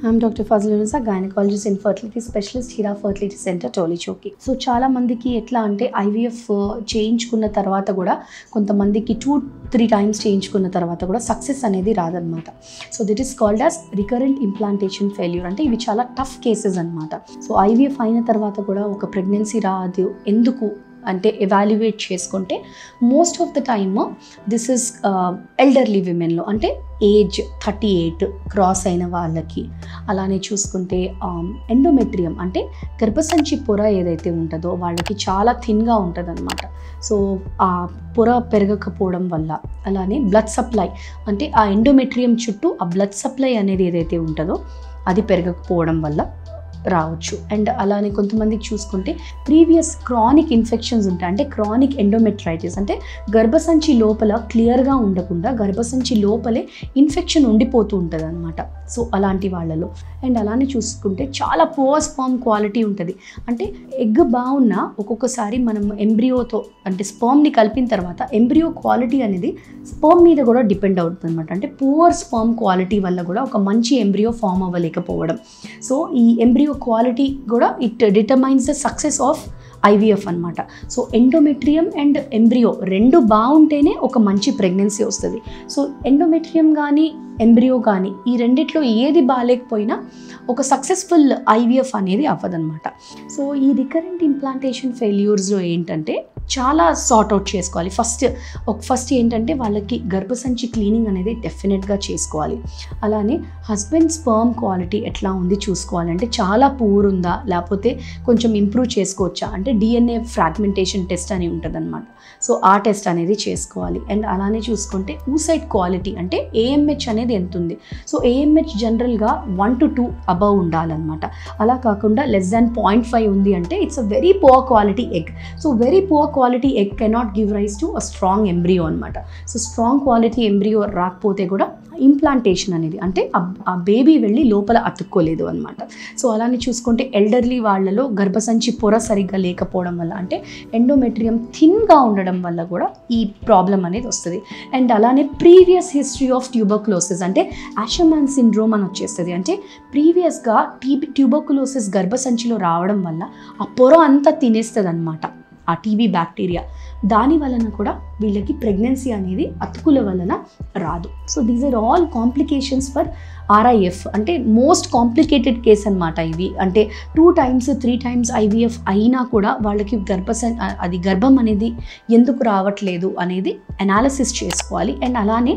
I'm doctor Fazal Unnisa gynaecologist in fertility specialist Heera fertility centre Tolichowki so చాలా మందికి ఎట్లా అంటే ఐవీఎఫ్ చేయించుకున్న తర్వాత కూడా కొంతమందికి టూ త్రీ టైమ్స్ చేయించుకున్న తర్వాత కూడా సక్సెస్ అనేది రాదనమాట so that is called as recurrent implantation failure అంటే ఇవి చాలా టఫ్ కేసెస్ అనమాట సో ఐవీఎఫ్ అయిన తర్వాత కూడా ఒక ప్రెగ్నెన్సీ రాదు ఎందుకు అంటే ఎవాల్యుయేట్ చేసుకుంటే most of the time this is elderly విమెన్లో అంటే ఏజ్ థర్టీ ఎయిట్ క్రాస్ అయిన వాళ్ళకి అలానే చూసుకుంటే ఎండోమెట్రియం అంటే గర్భసంచి పొర ఏదైతే ఉంటుందో వాళ్ళకి చాలా థిన్గా ఉంటుంది అనమాట సో ఆ పొర పెరగకపోవడం వల్ల అలానే బ్లడ్ సప్లై అంటే ఆ ఎండోమెట్రియం చుట్టూ ఆ బ్లడ్ సప్లై అనేది ఏదైతే ఉంటుందో అది పెరగకపోవడం వల్ల రావచ్చు అండ్ అలానే కొంతమందికి చూసుకుంటే ప్రీవియస్ క్రానిక్ ఇన్ఫెక్షన్స్ ఉంటాయి అంటే క్రానిక్ ఎండోమెట్రైటిస్ అంటే గర్భసంచి లోపల క్లియర్గా ఉండకుండా గర్భసంచి లోపలే ఇన్ఫెక్షన్ ఉండిపోతూ ఉంటుంది అనమాట సో అలాంటి వాళ్ళలో అండ్ అలానే చూసుకుంటే చాలా పోర్ స్పర్మ్ క్వాలిటీ ఉంటుంది అంటే ఎగ్ బాగున్నా ఒక్కొక్కసారి మనం ఎంబ్రియోతో అంటే స్పర్మ్ని కలిపిన తర్వాత ఎంబ్రియో క్వాలిటీ అనేది స్పర్మ్ మీద కూడా డిపెండ్ అవుతుంది అనమాట అంటే పూర్ స్పర్మ్ క్వాలిటీ వల్ల కూడా ఒక మంచి ఎంబ్రియో ఫామ్ అవ్వలేకపోవడం సో ఈ ఎంబ్రియో క్వాలిటీ కూడా it determines the success of IVF అనమాట సో ఎండోమెట్రియం అండ్ ఎంబ్రియో రెండు బాగుంటేనే ఒక మంచి ప్రెగ్నెన్సీ వస్తుంది సో ఎండోమెట్రియం కానీ ఎంబ్రియో కానీ ఈ రెండిట్లో ఏది బాగాలేకపోయినా ఒక సక్సెస్ఫుల్ ఐవీఎఫ్ అనేది అవ్వదన్నమాట సో ఈ రికరెంట్ ఇంప్లాంటేషన్ ఫెయిల్యూర్స్లో ఏంటంటే చాలా సార్ట్ అవుట్ చేసుకోవాలి ఫస్ట్ ఒక ఫస్ట్ ఏంటంటే వాళ్ళకి గర్భసంచి క్లీనింగ్ అనేది డెఫినెట్గా చేసుకోవాలి అలానే హస్బెండ్ స్పర్మ్ క్వాలిటీ ఎట్లా ఉంది చూసుకోవాలంటే చాలా పూర్ ఉందా లేకపోతే కొంచెం ఇంప్రూవ్ చేసుకోవచ్చా అంటే డిఎన్ఏ ఫ్రాగ్మెంటేషన్ టెస్ట్ అని ఉంటుంది సో ఆ టెస్ట్ అనేది చేసుకోవాలి అండ్ అలానే చూసుకుంటే ఊసైడ్ క్వాలిటీ అంటే ఏఎంహెచ్ అనేది ఎంత ఉంది సో ఏఎంహెచ్ జనరల్గా వన్ టు టూ అబవ్ ఉండాలన్నమాట అలా కాకుండా లెస్ దాన్ పాయింట్ ఫైవ్ ఉంది అంటే it's a very poor quality egg so very poor quality egg cannot give rise to a strong embryo అనమాట సో స్ట్రాంగ్ క్వాలిటీ ఎంబ్రియో రాకపోతే కూడా implantation అనేది అంటే ఆ బేబీ వెళ్ళి లోపల అతుక్కోలేదు అనమాట సో అలానే చూసుకుంటే ఎల్డర్లీ వాళ్ళలో గర్భసంచి పొర సరిగ్గా లేకపోవడం వల్ల అంటే ఎండోమెట్రియం థిన్గా ఉండడం వల్ల కూడా ఈ ప్రాబ్లం అనేది వస్తుంది అండ్ అలానే ప్రీవియస్ హిస్టరీ ఆఫ్ ట్యూబర్కులోసిస్ అంటే ఆషమాన్ సిండ్రోమ్ అని వచ్చేస్తుంది అంటే ప్రీవియస్గా టీబీ ట్యూబర్కులోసిస్ గర్భసంచిలో రావడం వల్ల ఆ పొర అంతా తినేస్తుంది అనమాట ఆ టీబీ బ్యాక్టీరియా దాని వలన కూడా వీళ్ళకి ప్రెగ్నెన్సీ అనేది అతుకుల వలన రాదు so these are all complications for RIF అంటే మోస్ట్ కాంప్లికేటెడ్ కేస్ అనమాట ఇవి అంటే two times three times IVF అయినా కూడా వాళ్ళకి గర్భస అది గర్భం అనేది ఎందుకు రావట్లేదు అనేది అనాలిసిస్ చేసుకోవాలి అండ్ అలానే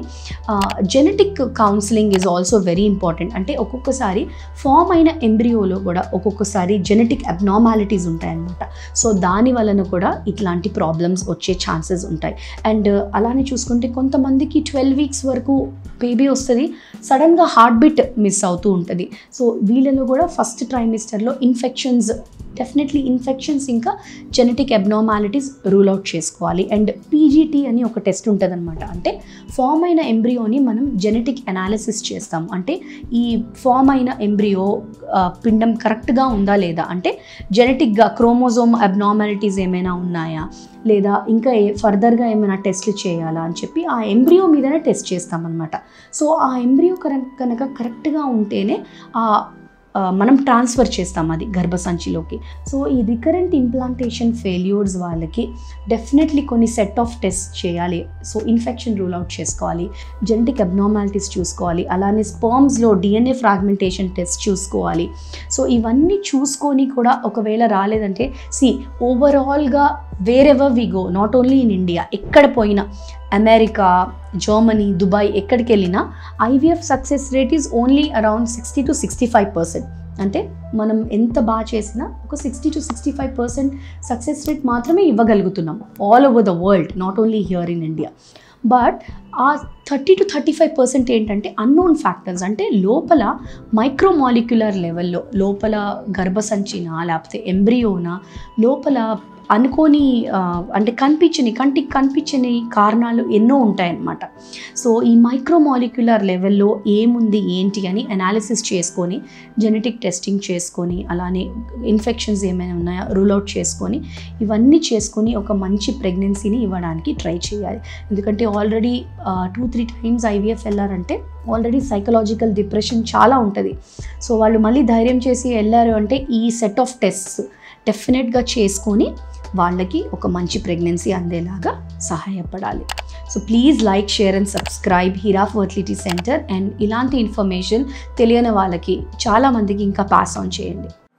genetic counselling is also very important అంటే ఒక్కొక్కసారి ఫామ్ అయిన ఎంబ్రియోలో కూడా ఒక్కొక్కసారి జెనెటిక్ అబ్నార్మాలిటీస్ ఉంటాయన్నమాట సో దాని వలన కూడా ఇట్లాంటి ప్రాబ్లమ్స్ వచ్చే ఛాన్సెస్ ఉంటాయి అండ్ అలానే చూసుకుంటే కొంతమందికి ట్వెల్వ్ వీక్స్ వరకు బేబీ వస్తుంది సడన్గా హార్ట్ బీట్ మిస్ అవుతూ ఉంటుంది సో వీళ్ళలో కూడా ఫస్ట్ ట్రైమిస్టర్లో ఇన్ఫెక్షన్స్ డెఫినెట్లీ ఇన్ఫెక్షన్స్ ఇంకా జెనెటిక్ అబ్నార్మాలిటీస్ రూల్ అవుట్ చేసుకోవాలి అండ్ పీజీటీ అని ఒక టెస్ట్ ఉంటుంది అనమాట అంటే ఫామ్ అయిన ఎంబ్రియోని మనం జెనెటిక్ అనాలిసిస్ చేస్తాం అంటే ఈ ఫామ్ అయిన ఎంబ్రియో పిండం కరెక్ట్గా ఉందా లేదా అంటే జెనెటిక్గా క్రోమోజోమ్ అబ్నార్మాలిటీస్ ఏమైనా ఉన్నాయా లేదా ఇంకా ఏ ఫర్దర్గా ఏమైనా టెస్ట్లు చేయాలా అని చెప్పి ఆ ఎంబ్రియో మీదనే టెస్ట్ చేస్తామన్నమాట సో ఆ ఎంబ్రియో కనుక కరెక్ట్గా ఉంటేనే ఆ మనం ట్రాన్స్ఫర్ చేస్తాం అది గర్భసంచిలోకి సో ఈ రికరెంట్ ఇంప్లాంటేషన్ ఫెయిల్యూర్స్ వాళ్ళకి డెఫినెట్లీ కొన్ని సెట్ ఆఫ్ టెస్ట్ చేయాలి సో ఇన్ఫెక్షన్ రూల్ అవుట్ చేసుకోవాలి జెనెటిక్ అబ్నార్మాలిటీస్ చూసుకోవాలి అలానే స్పర్మ్స్లో డిఎన్ఏ ఫ్రాగ్మెంటేషన్ టెస్ట్ చూసుకోవాలి సో ఇవన్నీ చూసుకొని కూడా ఒకవేళ రాలేదంటే సి ఓవరాల్గా wherever we go not only in India ఎక్కడ పోయినా అమెరికా జర్మనీ దుబాయ్ ఎక్కడికి వెళ్ళినా IVF success rate is only around sixty to sixty five percent అంటే మనం ఎంత బాగా చేసినా ఒక sixty to sixty five percent success rate మాత్రమే ఇవ్వగలుగుతున్నాం all over the world not only here in India but ఆ thirty to thirty five percent ఏంటంటే అన్నోన్ ఫ్యాక్టర్స్ అంటే లోపల మైక్రోమాలిక్యులర్ లెవెల్లో లోపల గర్భసంచినా లేకపోతే ఎంబ్రియోనా లోపల అనుకోని అంటే కనిపించని కంటికి కనిపించని కారణాలు ఎన్నో ఉంటాయన్నమాట సో ఈ మైక్రోమాలిక్యులర్ లెవెల్లో ఏముంది ఏంటి అని అనాలిసిస్ చేసుకొని జెనెటిక్ టెస్టింగ్ చేసుకొని అలానే ఇన్ఫెక్షన్స్ ఏమైనా ఉన్నాయో రూల్ అవుట్ చేసుకొని ఇవన్నీ చేసుకొని ఒక మంచి ప్రెగ్నెన్సీని ఇవ్వడానికి ట్రై చేయాలి ఎందుకంటే already two three times IVF వెళ్ళారంటే ఆల్రెడీ సైకలాజికల్ డిప్రెషన్ చాలా ఉంటుంది సో వాళ్ళు మళ్ళీ ధైర్యం చేసి వెళ్ళారు అంటే ఈ సెట్ ఆఫ్ టెస్ట్స్ డెఫినెట్గా చేసుకొని వాళ్ళకి ఒక మంచి ప్రెగ్నెన్సీ అందేలాగా సహాయపడాలి so please like share and subscribe Heera fertility centre and ఇలాంటి ఇన్ఫర్మేషన్ తెలియని వాళ్ళకి చాలామందికి ఇంకా పాస్ ఆన్ చేయండి